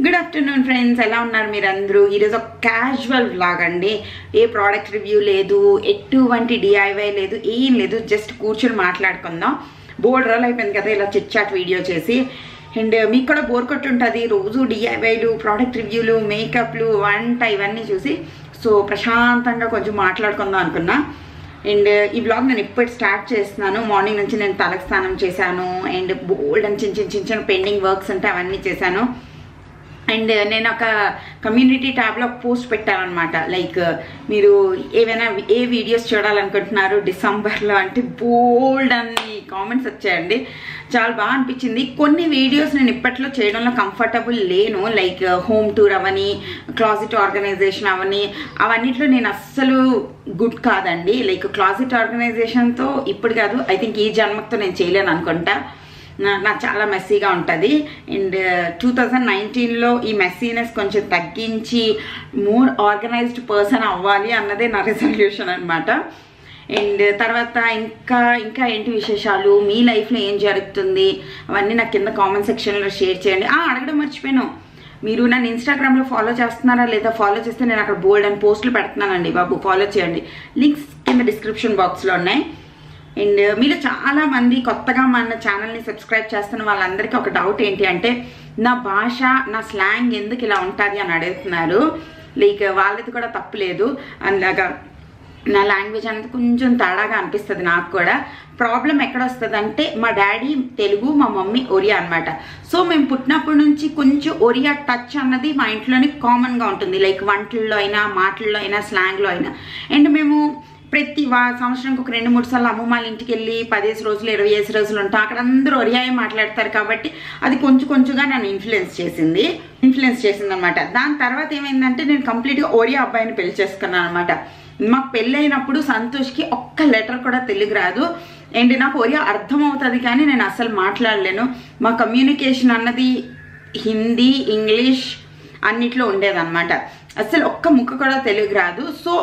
good afternoon friends ఎలా ఉన్నారు మీరందరూ ఈరోజు ఒక క్యాజువల్ వ్లాగ్ అండి ఏ ప్రోడక్ట్ రివ్యూ లేదు ఎటువంటి డిఐవై లేదు ఏం లేదు జస్ట్ కూర్చొని మాట్లాడుకుందాం బోర్డ్ రోల్ అయిపోయింది కదా ఇలా చిట్ చాట్ వీడియో చేసి అండ్ మీకు కూడా బోర్ కొట్టుంటుంది రోజు డిఐవైలు ప్రోడక్ట్ రివ్యూలు మేకప్లు వంట ఇవన్నీ చూసి సో ప్రశాంతంగా కొంచెం మాట్లాడుకుందాం అనుకున్నా అండ్ ఈ బ్లాగ్ నేను ఇప్పటి స్టార్ట్ చేస్తున్నాను మార్నింగ్ నుంచి నేను తలకు స్నానం చేశాను అండ్ బోల్డ్ అని చిన్న చిన్న చిన్న చిన్న పెండింగ్ వర్క్స్ ఉంటే అవన్నీ చేశాను అండ్ నేను ఒక కమ్యూనిటీ ట్యాబ్లో పోస్ట్ పెట్టాను అనమాట లైక్ మీరు ఏవైనా ఏ వీడియోస్ చూడాలనుకుంటున్నారు డిసెంబర్లో అంటే బోల్డ్ అన్ని కామెంట్స్ వచ్చాయండి చాలా బాగా అనిపించింది కొన్ని వీడియోస్ నేను ఇప్పట్లో చేయడంలో కంఫర్టబుల్ లేను లైక్ హోమ్ టూర్ అవని క్లాజిట్ ఆర్గనైజేషన్ అవని అవన్నిట్లో నేను అస్సలు గుడ్ కాదండి లైక్ క్లాజిట్ ఆర్గనైజేషన్తో ఇప్పుడు కాదు ఐ థింక్ ఈ జన్మతో నేను చేయలేను అనుకుంటా నా- నాకు చాలా మెస్సీగా ఉంటుంది అండ్ టూ థౌజండ్ నైన్టీన్లో ఈ మెస్సీనెస్ కొంచెం తగ్గించి మోర్ ఆర్గనైజ్డ్ పర్సన్ అవ్వాలి అన్నదే నా రిజల్యూషన్ అనమాట అండ్ తర్వాత ఇంకా ఇంకా ఏంటి విశేషాలు మీ లైఫ్లో ఏం జరుగుతుంది అవన్నీ నాకు కింద కామెంట్ సెక్షన్లో షేర్ చేయండి ఆ, అడగడం మర్చిపోయాను మీరు నన్ను ఇన్స్టాగ్రామ్లో ఫాలో చేస్తున్నారా లేదా ఫాలో చేస్తే నేను అక్కడ బోల్డ్ అని పోస్టులు పెడుతున్నానండి బాబు ఫాలో చేయండి లింక్స్ కింద డిస్క్రిప్షన్ బాక్స్లో ఉన్నాయి అండ్ మీరు చాలా మంది కొత్తగా మన ఛానల్ని సబ్స్క్రైబ్ చేస్తున్న వాళ్ళందరికీ ఒక డౌట్ ఏంటి అంటే నా భాష నా స్లాంగ్ ఎందుకు ఇలా ఉంటుంది అని అడుగుతున్నారు లైక్ వాళ్ళది కూడా తప్పులేదు అలాగా నా లాంగ్వేజ్ అనేది కొంచెం తేడాగా అనిపిస్తుంది నాకు కూడా ప్రాబ్లం ఎక్కడ వస్తుంది అంటే మా డాడీ తెలుగు మా మమ్మీ ఒరియా అనమాట సో మేము పుట్టినప్పటి నుంచి కొంచెం ఒరియా టచ్ అన్నది మా ఇంట్లోని కామన్గా ఉంటుంది లైక్ వంటల్లో అయినా మాటల్లో అయినా స్లాంగ్లో అయినా అండ్ మేము ప్రతి వా సంవత్సరానికి ఒక రెండు మూడు సార్లు అమ్మమ్మ వాళ్ళ ఇంటికి వెళ్ళి పదిహేను రోజులు ఇరవై ఐదు రోజులు ఉంటాం అక్కడ అందరూ ఒరియాయే మాట్లాడతారు కాబట్టి అది కొంచెం కొంచెంగా నన్ను ఇన్ఫ్లుయెన్స్ చేసింది ఇన్ఫ్లుయెన్స్ చేసింది అనమాట దాని తర్వాత ఏమైందంటే నేను కంప్లీట్గా ఒరియా అబ్బాయిని పెళ్లి చేసుకున్నాను అనమాట మాకు పెళ్ళైనప్పుడు సంతోష్కి ఒక్క లెటర్ కూడా తెలుగు రాదు అండ్ నాకు ఒరియా అర్థమవుతుంది కానీ నేను అసలు మాట్లాడలేను మా కమ్యూనికేషన్ అన్నది హిందీ ఇంగ్లీష్ అన్నిట్లో ఉండేదన్నమాట అసలు ఒక్క ముక్క కూడా తెలుగు రాదు సో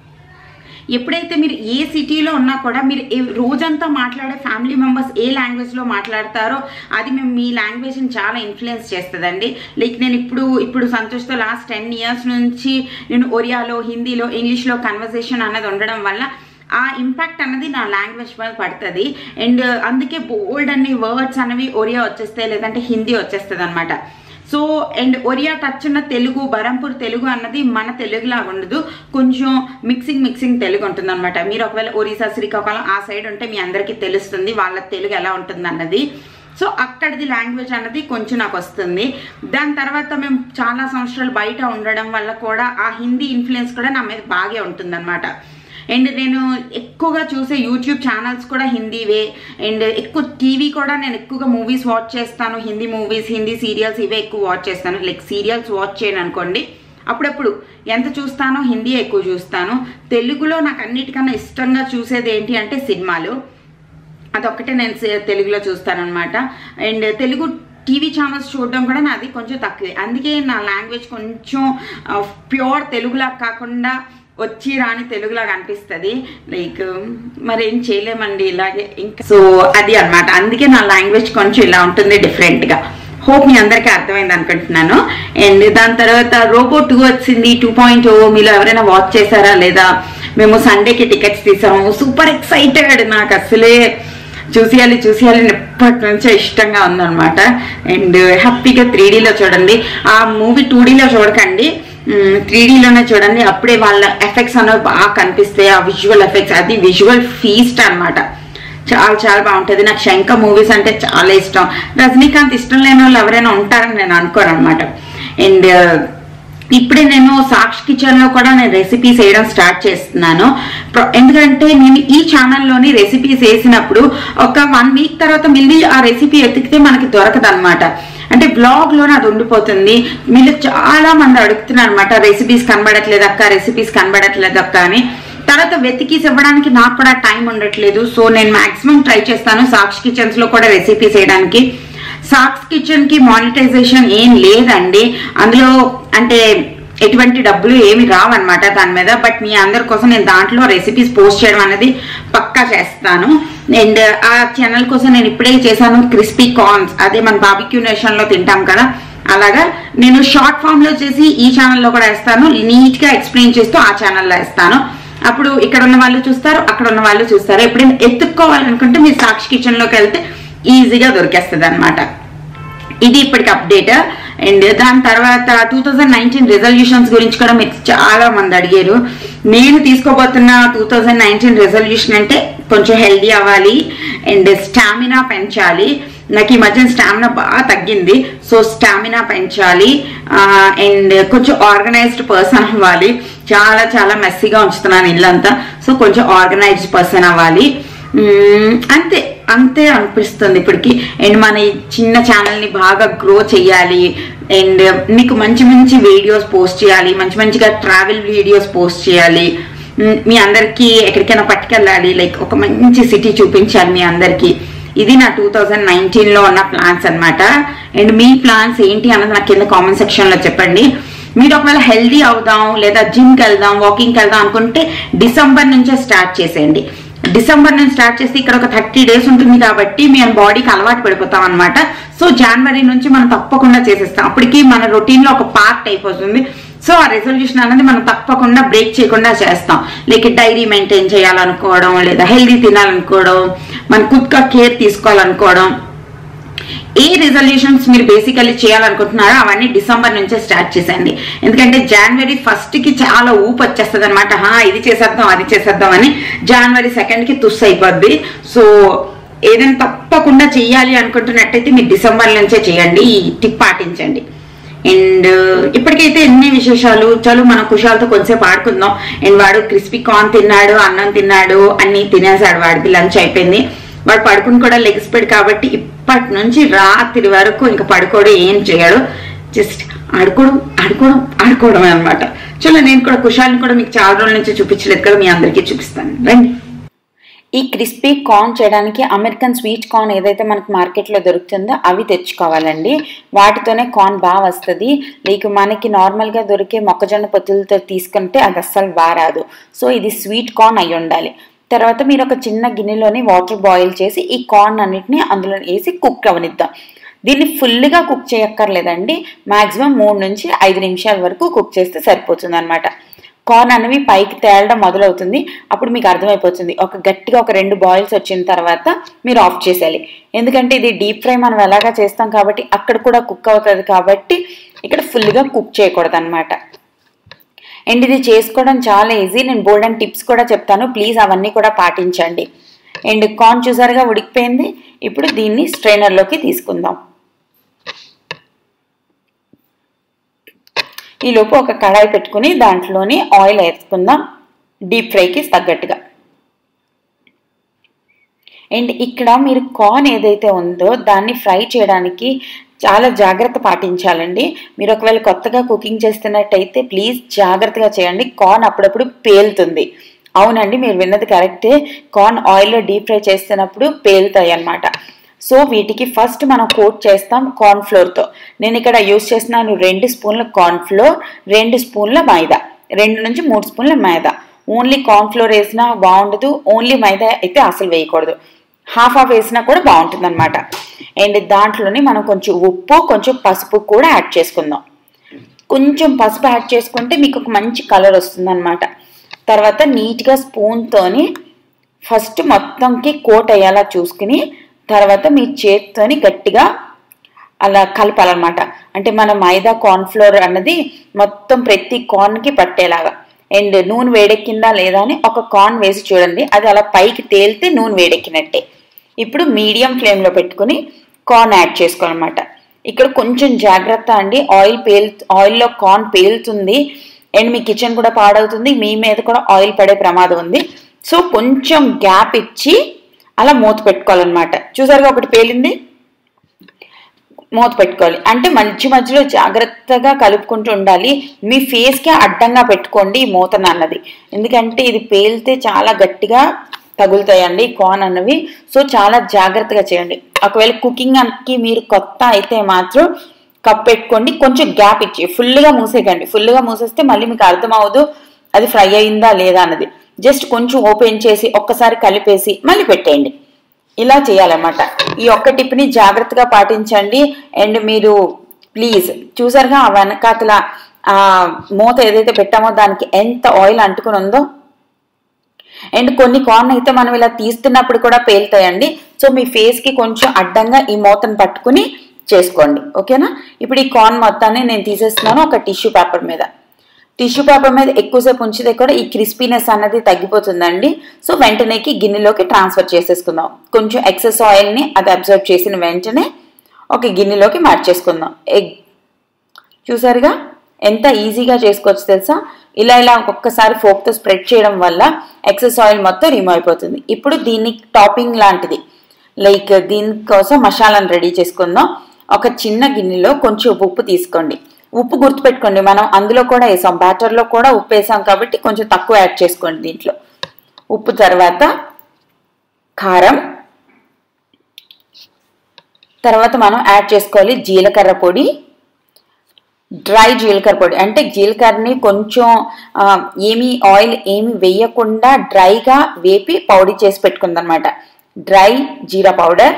ఎప్పుడైతే మీరు ఏ సిటీలో ఉన్నా కూడా మీరు ఏ- రోజంతా మాట్లాడే ఫ్యామిలీ మెంబర్స్ ఏ లాంగ్వేజ్లో మాట్లాడతారో అది మేము మీ లాంగ్వేజ్ని చాలా ఇన్ఫ్లుయెన్స్ చేస్తుందండి లైక్ నేను ఇప్పుడు ఇప్పుడు సంతోష్తో లాస్ట్ టెన్ ఇయర్స్ నుంచి నేను ఒరియాలో హిందీలో ఇంగ్లీష్లో కన్వర్జేషన్ అన్నది ఉండడం వల్ల ఆ ఇంపాక్ట్ అన్నది నా లాంగ్వేజ్ మీద పడుతుంది అండ్ అందుకే బోల్డ్ అన్ని వర్డ్స్ అనేవి ఒరియా వచ్చేస్తాయి లేదంటే హిందీ వచ్చేస్తుంది అనమాట సో అండ్ ఒరియా టచ్ ఉన్న తెలుగు బరంపూర్ తెలుగు అన్నది మన తెలుగులాగా ఉండదు కొంచెం మిక్సింగ్ మిక్సింగ్ తెలుగు ఉంటుంది అనమాట మీరు ఒకవేళ ఒరిస్సా శ్రీకాకుళం ఆ సైడ్ ఉంటే మీ అందరికీ తెలుస్తుంది వాళ్ళ తెలుగు ఎలా ఉంటుంది అన్నది సో అక్కడిది లాంగ్వేజ్ అన్నది కొంచెం నాకు వస్తుంది దాని తర్వాత మేము చాలా సంవత్సరాలు బయట ఉండడం వల్ల కూడా ఆ హిందీ ఇన్ఫ్లుయెన్స్ కూడా నా మీద బాగా ఉంటుంది అండ్ నేను ఎక్కువగా చూసే యూట్యూబ్ ఛానల్స్ కూడా హిందీవే అండ్ ఎక్కువ టీవీ కూడా నేను ఎక్కువగా మూవీస్ వాచ్ చేస్తాను హిందీ మూవీస్ హిందీ సీరియల్స్ ఇవే ఎక్కువ వాచ్ చేస్తాను లైక్ సీరియల్స్ వాచ్ చేయను అనుకోండి అప్పుడప్పుడు ఎంత చూస్తానో హిందీ ఎక్కువ చూస్తాను తెలుగులో నాకు అన్నిటికన్నా ఇష్టంగా చూసేది ఏంటి అంటే సినిమాలు అదొక్కటే నేను సే- తెలుగులో చూస్తానన్నమాట అండ్ తెలుగు టీవీ ఛానల్స్ చూడడం కూడా నాది కొంచెం తక్కువే అందుకే నా లాంగ్వేజ్ కొంచెం ప్యూర్ తెలుగులా కాకుండా వచ్చి రాని తెలుగులాగా అనిపిస్తుంది లైక్ మరి ఏం చేయలేమండి ఇలాగే ఇంకా సో అది అన్నమాట అందుకే నా లాంగ్వేజ్ కొంచెం ఇలా ఉంటుంది డిఫరెంట్గా హోప్ మీ అందరికీ అర్థమైంది అనుకుంటున్నాను అండ్ దాని తర్వాత రోబో టూ వచ్చింది టూ పాయింట్ ఓ మీలో ఎవరైనా వాచ్ చేశారా లేదా మేము సండేకి టికెట్స్ తీసాము సూపర్ ఎక్సైటెడ్ నాకు అసలే చూసేయాలి చూసేయాలి ఎప్పటి నుంచో ఇష్టంగా ఉందన్నమాట అండ్ హ్యాపీగా త్రీ డీలో చూడండి ఆ మూవీ టూ డీలో చూడకండి త్రీ డీలోనే చూడండి అప్పుడే వాళ్ళ ఎఫెక్ట్స్ అనేవి బాగా కనిపిస్తాయి ఆ విజువల్ ఎఫెక్ట్స్ అది విజువల్ ఫీస్ట్ అన్నమాట చాలా చాలా బాగుంటుంది నాకు శంఖ మూవీస్ అంటే చాలా ఇష్టం రజనీకాంత్ ఇష్టం లేని వాళ్ళు ఎవరైనా ఉంటారని నేను అనుకోను అనమాట అండ్ ఇప్పుడే నేను సాక్షి కిచెన్ లో కూడా నేను రెసిపీస్ వేయడం స్టార్ట్ చేస్తున్నాను ప్ర- ఎందుకంటే నేను ఈ ఛానల్లోని రెసిపీస్ వేసినప్పుడు ఒక వన్ వీక్ తర్వాత మళ్ళీ ఆ రెసిపీ ఎతికితే మనకి దొరకదు అనమాట అంటే బ్లాగ్ లోనే అది ఉండిపోతుంది మీరు చాలా మంది అడుగుతున్నారు అనమాట రెసిపీస్ కనబడట్లేదు అక్క రెసిపీస్ కనబడట్లేదు అక్క అని తర్వాత వెతికిసి ఇవ్వడానికి నాకు కూడా టైం ఉండట్లేదు సో నేను మాక్సిమం ట్రై చేస్తాను సాక్షి కిచెన్స్ లో కూడా రెసిపీస్ వేయడానికి సాక్స్ కిచెన్ కి మానిటైజేషన్ ఏం లేదండి అందులో అంటే ఎటువంటి డబ్బులు ఏమి రావన్నమాట దాని మీద బట్ మీ అందరి కోసం నేను దాంట్లో రెసిపీస్ పోస్ట్ చేయడం అనేది పక్కా చేస్తాను అండ్ ఆ ఛానల్ కోసం నేను ఇప్పుడే చేశాను క్రిస్పీ కార్న్స్ అదే మన బాబిక్యూ నేషన్ లో తింటాం కదా అలాగా నేను షార్ట్ ఫామ్ లో చేసి ఈ ఛానల్లో కూడా వేస్తాను నీట్ గా ఎక్స్ప్లెయిన్ చేస్తూ ఆ ఛానల్లో వేస్తాను అప్పుడు ఇక్కడ ఉన్న వాళ్ళు చూస్తారు అక్కడ ఉన్న వాళ్ళు చూస్తారు ఎప్పుడైనా ఎత్తుక్కోవాలనుకుంటే మీరు సాక్షి కిచెన్ లోకి వెళ్తే ఈజీగా దొరికేస్తుంది అనమాట ఇది ఇప్పటికి అప్డేట్ అండ్ దాని తర్వాత టూ థౌజండ్ నైన్టీన్ రెజల్యూషన్స్ గురించి కూడా మీరు చాలా మంది అడిగారు నేను తీసుకోబోతున్న టూ థౌజండ్ నైన్టీన్ రెజల్యూషన్ అంటే కొంచెం హెల్దీ అవ్వాలి అండ్ స్టామినా పెంచాలి నాకు ఈ మధ్యన స్టామినా బాగా తగ్గింది సో స్టామినా పెంచాలి అండ్ కొంచెం ఆర్గనైజ్డ్ పర్సన్ అవ్వాలి చాలా చాలా మెస్సీగా ఉంచుతున్నాను ఇల్లంతా సో కొంచెం ఆర్గనైజ్డ్ పర్సన్ అవ్వాలి మ్మ్, అంతే అంతే అనిపిస్తుంది ఇప్పటికి అండ్ మన ఈ చిన్న ఛానల్ని బాగా గ్రో చేయాలి అండ్ మీకు మంచి మంచి వీడియోస్ పోస్ట్ చేయాలి మంచి మంచిగా ట్రావెల్ వీడియోస్ పోస్ట్ చేయాలి మ్, మీ అందరికీ ఎక్కడికైనా పట్టుకెళ్ళాలి లైక్ ఒక మంచి సిటీ చూపించాలి మీ అందరికీ ఇది నా టూ థౌజండ్ నైన్టీన్లో ఉన్న ప్లాన్స్ అన్నమాట అండ్ మీ ప్లాన్స్ ఏంటి అన్నది నాకు కింద కామెంట్ సెక్షన్లో చెప్పండి మీరు ఒకవేళ హెల్దీ అవుదాం లేదా జిమ్కి వెళ్దాం వాకింగ్కి వెళ్దాం అనుకుంటే డిసెంబర్ నుంచే స్టార్ట్ చేసేయండి డిసెంబర్ నుంచి స్టార్ట్ చేసి ఇక్కడ ఒక థర్టీ డేస్ ఉంటుంది కాబట్టి మేము బాడీకి అలవాటు పడిపోతాం అనమాట సో జనవరి నుంచి మనం తప్పకుండా చేసేస్తాం అప్పటికి మన రొటీన్ లో ఒక పార్ట్ అయిపోతుంది సో ఆ రెజల్యూషన్ అనేది మనం తప్పకుండా బ్రేక్ చేయకుండా చేస్తాం లైక్ డైరీ మెయింటైన్ చేయాలనుకోవడం లేదా హెల్దీ తినాలనుకోవడం మన కుక్క కేర్ తీసుకోవాలనుకోవడం ఏ రిజల్యూషన్స్ మీరు బేసికల్లీ చేయాలనుకుంటున్నారో అవన్నీ డిసెంబర్ నుంచే స్టార్ట్ చేసేయండి ఎందుకంటే జనవరి ఫస్ట్ కి చాలా ఊపు వచ్చేస్తుంది అనమాట ఇది చేసేద్దాం అది చేసేద్దాం అని జనవరి సెకండ్ కి తుస్ అయిపోద్ది సో ఏదైనా తప్పకుండా చెయ్యాలి అనుకుంటున్నట్టయితే మీరు డిసెంబర్ నుంచే చేయండి ఈ టిప్ పాటించండి అండ్ ఇప్పటికైతే ఎన్ని విశేషాలు చలో మనం కుషాలతో కొంచెంసేపు ఆడుకుందాం అండ్ వాడు క్రిస్పీ కార్న్ తిన్నాడు అన్నం తిన్నాడు అన్ని తినేసాడు వాడికి లంచ్ అయిపోయింది వాడు పడుకుని కూడా లెగ్స్ పెడు కాబట్టి ఇప్పటి నుంచి రాత్రి వరకు ఇంకా పడుకోడు ఏం చేయడు జస్ట్ ఆడుకోవడం ఆడుకోవడం ఆడుకోవడమే అనమాట చలో నేను కూడా కుషాల్ని కూడా మీకు చాలా రోజుల నుంచి చూపించలేదు కదా మీ అందరికీ చూపిస్తాను రండి ఈ క్రిస్పీ కార్న్ చేయడానికి అమెరికన్ స్వీట్ కార్న్ ఏదైతే మనకు మార్కెట్లో దొరుకుతుందో అవి తెచ్చుకోవాలండి వాటితోనే కార్న్ బాగా వస్తుంది లేక మనకి నార్మల్గా దొరికే మొక్కజొన్న పొత్తులతో తీసుకుంటే అది అస్సలు బాగా రాదు సో ఇది స్వీట్ కార్న్ అయి ఉండాలి తర్వాత మీరు ఒక చిన్న గిన్నెలోని వాటర్ బాయిల్ చేసి ఈ కార్న్ అన్నిటిని అందులో వేసి కుక్ అవనిద్దాం దీన్ని ఫుల్గా కుక్ చేయక్కర్లేదండి మాక్సిమం మూడు నుంచి ఐదు నిమిషాల వరకు కుక్ చేస్తే సరిపోతుంది అనమాట కార్న్ అనేవి పైకి తేలడం మొదలవుతుంది అప్పుడు మీకు అర్థమైపోతుంది ఒక గట్టిగా ఒక రెండు బాయిల్స్ వచ్చిన తర్వాత మీరు ఆఫ్ చేసేయాలి ఎందుకంటే ఇది డీప్ ఫ్రై మనం ఎలాగా చేస్తాం కాబట్టి అక్కడ కూడా కుక్ అవుతుంది కాబట్టి ఇక్కడ ఫుల్గా కుక్ చేయకూడదు అనమాట అండ్ ఇది చేసుకోవడం చాలా ఈజీ నేను బోల్డ్ అండ్ టిప్స్ కూడా చెప్తాను ప్లీజ్ అవన్నీ కూడా పాటించండి అండ్ కార్న్ చూసారుగా ఉడికిపోయింది ఇప్పుడు దీన్ని స్ట్రైనర్లోకి తీసుకుందాం ఈలోపు ఒక కడాయి పెట్టుకుని దాంట్లోని ఆయిల్ వేసుకుందాం డీప్ ఫ్రైకి తగ్గట్టుగా అండ్ ఇక్కడ మీరు కార్న్ ఏదైతే ఉందో దాన్ని ఫ్రై చేయడానికి చాలా జాగ్రత్త పాటించాలండి మీరు ఒకవేళ కొత్తగా కుకింగ్ చేస్తున్నట్టయితే ప్లీజ్ జాగ్రత్తగా చేయండి కార్న్ అప్పుడప్పుడు పేలుతుంది అవునండి మీరు విన్నది కరెక్టే కార్న్ ఆయిల్లో డీప్ ఫ్రై చేస్తున్నప్పుడు పేలుతాయి అన్నమాట సో వీటికి ఫస్ట్ మనం కోట్ చేస్తాం కార్న్ ఫ్లోర్తో నేను ఇక్కడ యూస్ చేస్తున్నాను రెండు స్పూన్ల కార్న్ ఫ్లోర్ రెండు స్పూన్ల మైదా రెండు నుంచి మూడు స్పూన్ల మైదా ఓన్లీ కార్న్ ఫ్లోర్ వేసినా బాగుండదు ఓన్లీ మైదా అయితే అసలు వేయకూడదు హాఫ్ హాఫ్ వేసినా కూడా బాగుంటుంది అనమాట అండ్ దాంట్లోని మనం కొంచెం ఉప్పు కొంచెం పసుపు కూడా యాడ్ చేసుకుందాం కొంచెం పసుపు యాడ్ చేసుకుంటే మీకు ఒక మంచి కలర్ వస్తుంది అనమాట తర్వాత నీట్గా స్పూన్తోని ఫస్ట్ మొత్తంకి కోట్ అయ్యేలా చూసుకుని తర్వాత మీ చేత్తోని గట్టిగా అలా కలపాలన్నమాట అంటే మన మైదా కార్న్ఫ్లోర్ అన్నది మొత్తం ప్రతి కార్న్కి పట్టేలాగా అండ్ నూనె వేడెక్కిందా లేదా అని ఒక కార్న్ వేసి చూడండి అది అలా పైకి తేలితే నూనె వేడెక్కినట్టే ఇప్పుడు మీడియం ఫ్లేమ్లో పెట్టుకుని కార్న్ యాడ్ చేసుకోవాలన్నమాట ఇక్కడ కొంచెం జాగ్రత్త అండి ఆయిల్ పేల్ ఆయిల్లో కార్న్ పేలుతుంది అండ్ మీ కిచెన్ కూడా పాడవుతుంది మీ మీద కూడా ఆయిల్ పడే ప్రమాదం ఉంది సో కొంచెం గ్యాప్ ఇచ్చి అలా మూత పెట్టుకోవాలన్నమాట చూసారుగా ఒకటి పేలింది మూత పెట్టుకోవాలి అంటే మధ్య మధ్యలో జాగ్రత్తగా కలుపుకుంటూ ఉండాలి మీ ఫేస్కి అడ్డంగా పెట్టుకోండి ఈ మూతను అన్నది ఎందుకంటే ఇది పేలితే చాలా గట్టిగా తగులుతాయండి కార్న్ అన్నవి సో చాలా జాగ్రత్తగా చేయండి ఒకవేళ కుకింగ్ కి మీరు కొత్త అయితే మాత్రం కప్ పెట్టుకోండి కొంచెం గ్యాప్ ఇచ్చి ఫుల్గా మూసేయకండి ఫుల్గా మూసేస్తే మళ్ళీ మీకు అర్థం అవ్వదు అది ఫ్రై అయిందా లేదా అన్నది జస్ట్ కొంచెం ఓపెన్ చేసి ఒక్కసారి కలిపేసి మళ్ళీ పెట్టేయండి ఇలా చేయాలన్నమాట ఈ ఒక్క టిప్ని జాగ్రత్తగా పాటించండి అండ్ మీరు ప్లీజ్ చూసారుగా ఆ వెనకాతల ఆ మూత ఏదైతే పెట్టామో దానికి ఎంత ఆయిల్ అంటుకుని ఉందో అండ్ కొన్ని కార్న్ అయితే మనం ఇలా తీస్తున్నప్పుడు కూడా పేలుతాయండి సో మీ ఫేస్కి కొంచెం అడ్డంగా ఈ మూతను పట్టుకుని చేసుకోండి ఓకేనా ఇప్పుడు ఈ కార్న్ మొత్తాన్ని నేను తీసేస్తున్నాను ఒక టిష్యూ పేపర్ మీద టిష్యూ పేపర్ మీద ఎక్కువసేపు ఉంచితే కూడా ఈ క్రిస్పీనెస్ అన్నది తగ్గిపోతుందండి సో వెంటనేకి గిన్నెలోకి ట్రాన్స్ఫర్ చేసేసుకుందాం కొంచెం ఎక్సెస్ ఆయిల్ని అది అబ్జర్వ్ చేసిన వెంటనే ఒక గిన్నెలోకి మార్చేసుకుందాం ఎగ్ చూసారుగా ఎంత ఈజీగా చేసుకోవచ్చు తెలుసా ఇలా ఇలా ఒక్కొక్కసారి ఫోక్తో స్ప్రెడ్ చేయడం వల్ల ఎక్సెస్ ఆయిల్ మొత్తం రిమూవ్ అయిపోతుంది ఇప్పుడు దీన్ని టాపింగ్ లాంటిది లైక్ దీనికోసం మసాలాను రెడీ చేసుకుందాం ఒక చిన్న గిన్నెలో కొంచెం ఉప్పు తీసుకోండి ఉప్పు గుర్తుపెట్టుకోండి మనం అందులో కూడా వేసాం బ్యాటర్లో కూడా ఉప్పు వేసాం కాబట్టి కొంచెం తక్కువ యాడ్ చేసుకోండి దీంట్లో ఉప్పు తర్వాత కారం తర్వాత మనం యాడ్ చేసుకోవాలి జీలకర్ర పొడి డ్రై జీలకర్ర పొడి అంటే జీలకర్రని కొంచెం ఆ, ఏమీ ఆయిల్ ఏమి వేయకుండా డ్రైగా వేపి పౌడర్ చేసి పెట్టుకుందనమాట డ్రై జీరా పౌడర్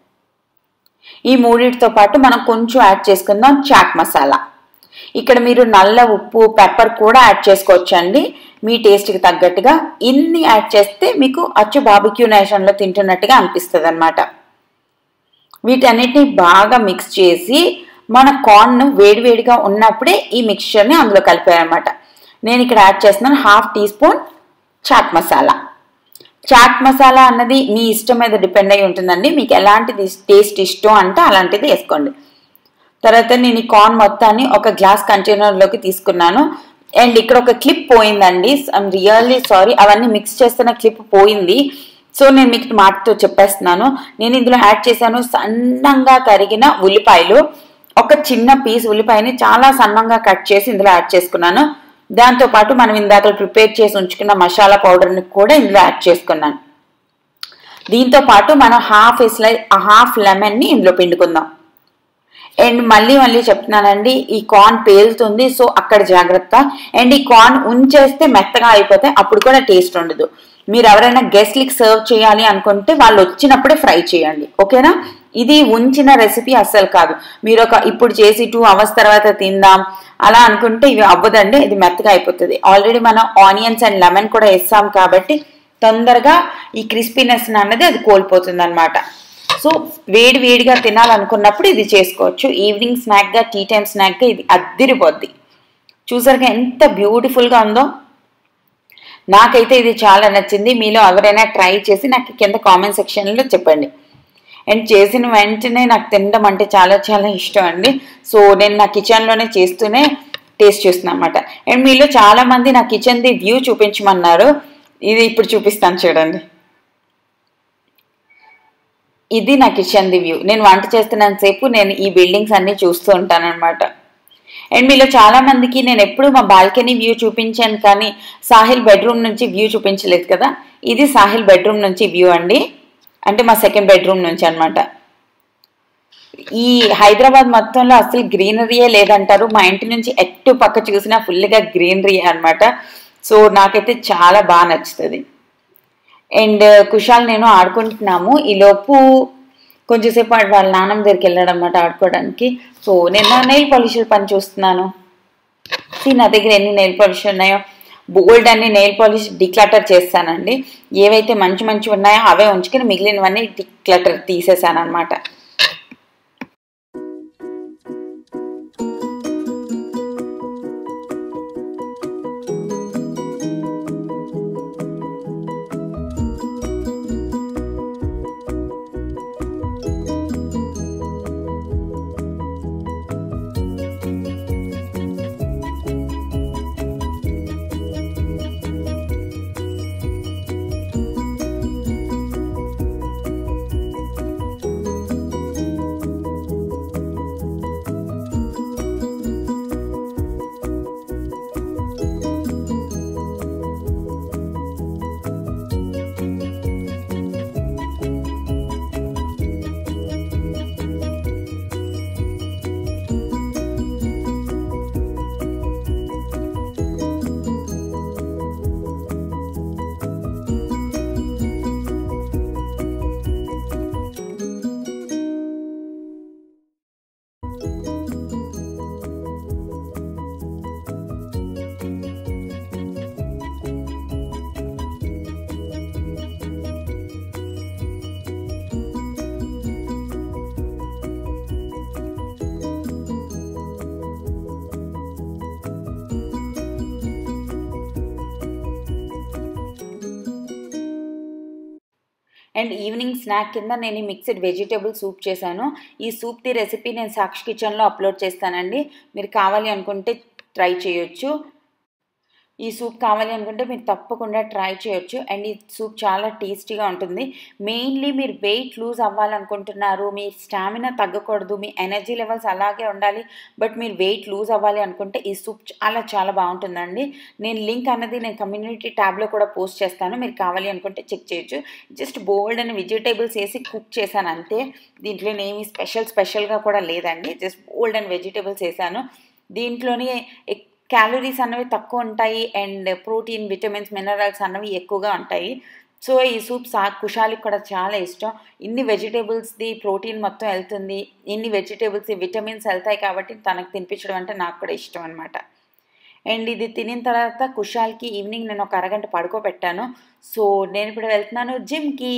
ఈ మూడింటితో పాటు మనం కొంచెం యాడ్ చేసుకుందాం చాట్ మసాలా ఇక్కడ మీరు నల్ల ఉప్పు పెప్పర్ కూడా యాడ్ చేసుకోవచ్చండి మీ టేస్ట్కి తగ్గట్టుగా ఇన్ని యాడ్ చేస్తే మీకు అచ్చు బాబిక్యూ నేషన్లో తింటున్నట్టుగా అనిపిస్తుంది అనమాట వీటన్నిటిని బాగా మిక్స్ చేసి మన కార్న్ వేడివేడిగా ఉన్నప్పుడే ఈ మిక్స్చర్ని అందులో కలిపారనమాట నేను ఇక్కడ యాడ్ చేస్తున్నాను half teaspoon chaat masala chaat masala అన్నది మీ ఇష్టం మీద డిపెండ్ అయి ఉంటుందండి మీకు ఎలాంటిది టేస్ట్ ఇష్టం అంటే అలాంటిది వేసుకోండి తర్వాత నేను ఈ కార్న్ మొత్తాన్ని ఒక గ్లాస్ కంటైనర్లోకి తీసుకున్నాను అండ్ ఇక్కడ ఒక క్లిప్ పోయిందండి ఐమ్ రియల్లీ సారీ అవన్నీ మిక్స్ చేస్తున్న క్లిప్ పోయింది సో నేను మీకు మాటతో చెప్పేస్తున్నాను నేను ఇందులో యాడ్ చేశాను సన్నంగా తరిగిన ఉల్లిపాయలు ఒక చిన్న పీస్ ఉల్లిపాయని చాలా సన్నంగా కట్ చేసి ఇందులో యాడ్ చేసుకున్నాను దాంతో పాటు మనం ఇందాక ప్రిపేర్ చేసి ఉంచుకున్న మసాలా పౌడర్ని కూడా ఇందులో యాడ్ చేసుకున్నాను దీంతో పాటు మనం హాఫ్ స్లై హాఫ్ లెమన్ని ఇందులో పిండుకుందాం అండ్ మళ్ళీ మళ్ళీ చెప్తున్నానండి ఈ కార్న్ పేలుతుంది సో అక్కడ జాగ్రత్త అండ్ ఈ కార్న్ ఉంచేస్తే మెత్తగా అయిపోతే అప్పుడు కూడా టేస్ట్ ఉండదు మీరు ఎవరైనా గెస్ట్లకి సర్వ్ చేయాలి అనుకుంటే వాళ్ళు వచ్చినప్పుడే ఫ్రై చేయండి ఓకేనా ఇది ఉంచిన రెసిపీ అస్సలు కాదు మీరు ఒక ఇప్పుడు చేసి టూ అవర్స్ తర్వాత తిందాం అలా అనుకుంటే ఇవి అవ్వదండి ఇది మెత్తగా అయిపోతుంది ఆల్రెడీ మనం ఆనియన్స్ అండ్ లెమన్ కూడా వేస్తాం కాబట్టి తొందరగా ఈ క్రిస్పీనెస్ అన్నది అది కోల్పోతుంది అనమాట సో వేడి వేడిగా తినాలనుకున్నప్పుడు ఇది చేసుకోవచ్చు ఈవినింగ్ స్నాక్గా టీ టైం స్నాక్గా ఇది అద్దిరిపోద్ది చూసారుగా ఎంత బ్యూటిఫుల్గా ఉందో నాకైతే ఇది చాలా నచ్చింది మీలో ఎవరైనా ట్రై చేసి నాకు కింద కామెంట్ సెక్షన్లో చెప్పండి అండ్ చేసిన వెంటనే నాకు తినడం అంటే చాలా చాలా ఇష్టం అండి సో నేను నా కిచెన్లోనే చేస్తూనే టేస్ట్ చేస్తున్నాను అనమాట అండ్ మీలో చాలా మంది నా కిచెన్ది వ్యూ చూపించమన్నారు ఇది ఇప్పుడు చూపిస్తాను చూడండి ఇది నా కిచెన్ది వ్యూ నేను వంట చేస్తున్నంత సేపు నేను ఈ బిల్డింగ్స్ అన్ని చూస్తూ ఉంటాను అనమాట అండ్ మీలో చాలా మందికి నేను ఎప్పుడు మా బాల్కనీ వ్యూ చూపించాను కానీ సాహిల్ బెడ్రూమ్ నుంచి వ్యూ చూపించలేదు కదా ఇది సాహిల్ బెడ్రూమ్ నుంచి వ్యూ అండి అంటే మా సెకండ్ బెడ్రూమ్ నుంచి అనమాట ఈ హైదరాబాద్ మొత్తంలో అసలు గ్రీనరీయే లేదంటారు మా ఇంటి నుంచి ఎట్టు పక్క చూసినా ఫుల్గా గ్రీనరీ అనమాట సో నాకైతే చాలా బాగా నచ్చుతుంది అండ్ కుషాల్ నేను ఆడుకుంటున్నాము ఈలోపు కొంచెంసేపు వాడు వాళ్ళ నాన్నమ్మ దగ్గరికి వెళ్ళాడు అనమాట ఆడుకోవడానికి సో నేను నా నెయిల్ పాలిష్ పని చూస్తున్నాను See, నా దగ్గర ఎన్ని నెయిల్ పాలిష్ ఉన్నాయో బోల్డ్ అన్ని నెయిల్ పాలిష్ డిక్లటర్ చేస్తానండి ఏవైతే మంచి మంచి ఉన్నాయో అవే ఉంచుకుని మిగిలినవన్నీ డిక్లటర్ తీసేసాను అనమాట అండ్ ఈవినింగ్ స్నాక్ కింద నేను ఈ మిక్స్డ్ వెజిటేబుల్ సూప్ చేశాను ఈ సూప్ది రెసిపీ నేను సాక్షి కిచెన్లో అప్లోడ్ చేస్తానండి మీరు కావాలి అనుకుంటే ట్రై చేయొచ్చు ఈ సూప్ కావాలి అనుకుంటే మీరు తప్పకుండా ట్రై చేయొచ్చు అండ్ ఈ సూప్ చాలా టేస్టీగా ఉంటుంది మెయిన్లీ మీరు వెయిట్ లూజ్ అవ్వాలనుకుంటున్నారు మీ స్టామినా తగ్గకూడదు మీ ఎనర్జీ లెవెల్స్ అలాగే ఉండాలి బట్ మీరు వెయిట్ లూజ్ అవ్వాలి అనుకుంటే ఈ సూప్ చాలా చాలా బాగుంటుందండి నేను లింక్ అన్నది నేను కమ్యూనిటీ ట్యాబ్లో కూడా పోస్ట్ చేస్తాను మీరు కావాలి అనుకుంటే చెక్ చేయొచ్చు జస్ట్ బోల్డ్ అని వెజిటేబుల్స్ వేసి కుక్ చేశాను అంతే దీంట్లో ఏమి స్పెషల్ స్పెషల్గా కూడా లేదండి జస్ట్ బోల్డ్ అండ్ వెజిటేబుల్స్ వేసాను దీంట్లోనే క్యాలరీస్ అన్నవి తక్కువ ఉంటాయి అండ్ ప్రోటీన్ విటమిన్స్ మినరల్స్ అన్నవి ఎక్కువగా ఉంటాయి సో ఈ సూప్ సా కుషాలికి కూడా చాలా ఇష్టం ఇన్ని వెజిటేబుల్స్ది ప్రోటీన్ మొత్తం వెళ్తుంది ఇన్ని వెజిటేబుల్స్ విటమిన్స్ వెళ్తాయి కాబట్టి తనకు తినిపించడం అంటే నాకు కూడా ఇష్టం అనమాట అండ్ ఇది తినిన తర్వాత కుషాల్కి ఈవినింగ్ నేను ఒక అరగంట పడుకోబెట్టాను సో నేను ఇప్పుడు వెళ్తున్నాను జిమ్కి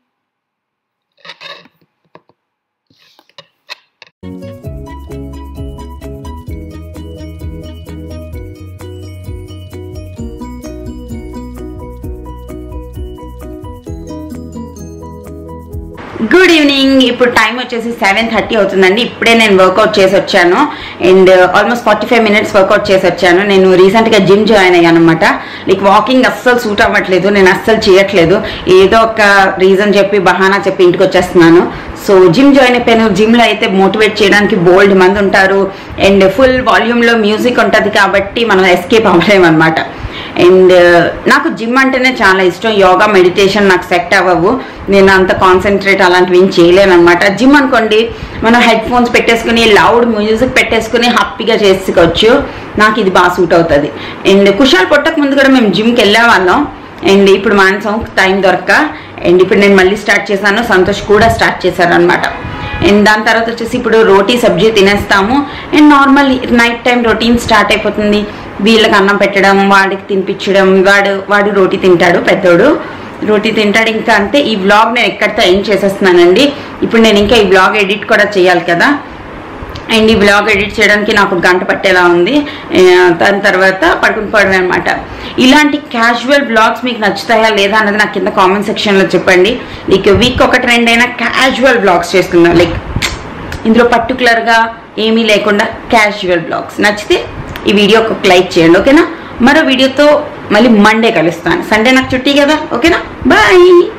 గుడ్ ఈవినింగ్ ఇప్పుడు టైం వచ్చేసి సెవెన్ థర్టీ అవుతుందండి ఇప్పుడే నేను వర్కౌట్ చేసి వచ్చాను and almost forty five minutes workout చేసి వచ్చాను నేను రీసెంట్గా జిమ్ జాయిన్ అయ్యాను అనమాట లైక్ వాకింగ్ అస్సలు సూట్ అవ్వట్లేదు నేను అస్సలు చేయట్లేదు ఏదో ఒక రీజన్ చెప్పి బహానా చెప్పి ఇంటికి వచ్చేస్తున్నాను సో జిమ్ జాయిన్ అయిపోయాను జిమ్లో అయితే మోటివేట్ చేయడానికి బోల్డ్ మంది ఉంటారు అండ్ ఫుల్ వాల్యూమ్లో మ్యూజిక్ ఉంటుంది కాబట్టి మనం ఎస్కేప్ అవ్వలేము అనమాట అండ్ నాకు జిమ్ అంటేనే చాలా ఇష్టం యోగా మెడిటేషన్ నాకు సెట్ అవ్వవు నేను అంత కాన్సన్ట్రేట్ అలాంటివి ఏం చేయలేను అనమాట జిమ్ అనుకోండి మనం హెడ్ ఫోన్స్ పెట్టేసుకుని లౌడ్ మ్యూజిక్ పెట్టేసుకుని హ్యాపీగా చేసుకోవచ్చు నాకు ఇది బాగా సూట్ అవుతుంది అండ్ కుషాల్ పొట్టక ముందు కూడా మేము జిమ్కి వెళ్ళే వాళ్ళం అండ్ ఇప్పుడు మానసం టైం దొరక్క అండ్ ఇప్పుడు నేను మళ్ళీ స్టార్ట్ చేశాను సంతోష్ కూడా స్టార్ట్ చేశాను అనమాట అండ్ దాని తర్వాత వచ్చేసి ఇప్పుడు రోటీ సబ్జీ తినేస్తాము and normal night time routine start అయిపోతుంది వీళ్ళకి అన్నం పెట్టడం వాడికి తినిపించడం వాడు వాడు రోటీ తింటాడు పెద్దోడు రోటీ తింటాడు ఇంకా అంతే ఈ వ్లాగ్ నేను ఎక్కడితో ఏం చేసేస్తున్నానండి ఇప్పుడు నేను ఇంకా ఈ వ్లాగ్ ఎడిట్ కూడా చేయాలి కదా అండ్ ఈ బ్లాగ్ ఎడిట్ చేయడానికి నాకు ఒక గంట పట్టేలా ఉంది ఆ, దాని తర్వాత పడుకుని పోవడమే అనమాట ఇలాంటి క్యాజువల్ బ్లాగ్స్ మీకు నచ్చుతాయా లేదా అన్నది నాకు కింద కామెంట్ సెక్షన్లో చెప్పండి లైక్ వీక్ ఒక ట్రెండ్ అయినా క్యాజువల్ బ్లాగ్స్ చేస్తున్నాం లైక్ ఇందులో పర్టికులర్గా ఏమీ లేకుండా క్యాజువల్ బ్లాగ్స్ నచ్చితే ఈ వీడియో ఒక లైక్ చేయండి ఓకేనా మరో వీడియోతో మళ్ళీ మండే కలుస్తాను సండే నాకు చుట్టి కదా ఓకేనా బాయ్